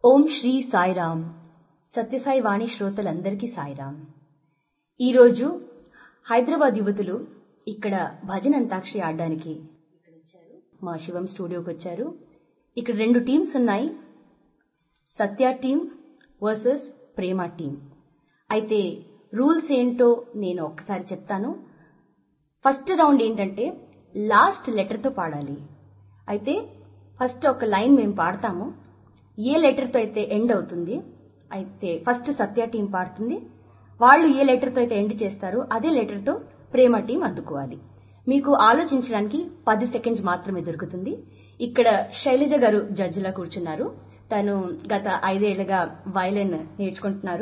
ఓం శ్రీ సాయిరామ్ సత్యసాయి వాణి శ్రోతలందరికీ సాయిరామ్ ఈరోజు హైదరాబాద్ యువతులు ఇక్కడ భజన అంతాక్షరి ఆడడానికి మా శివం స్టూడియోకి వచ్చారు ఇక్కడ రెండు టీమ్స్ ఉన్నాయి Satya team versus Prema team అయితే రూల్స్ ఏంటో నేను ఒక్కసారి చెప్తాను ఫస్ట్ రౌండ్ ఏంటంటే లాస్ట్ లెటర్తో పాడాలి అయితే ఫస్ట్ ఒక లైన్ మేము పాడతాము ఏ లెటర్తో అయితే ఎండ్ అవుతుంది అయితే ఫస్ట్ సత్య టీం పాడుతుంది వాళ్ళు ఏ లెటర్తో అయితే ఎండ్ చేస్తారో అదే లెటర్తో ప్రేమ టీం అందుకోవాలి మీకు ఆలోచించడానికి పది సెకండ్స్ మాత్రమే దొరుకుతుంది ఇక్కడ శైలజ గారు జడ్జిలా కూర్చున్నారు తను గత ఐదేళ్లుగా వైలిన్ నేర్చుకుంటున్నారు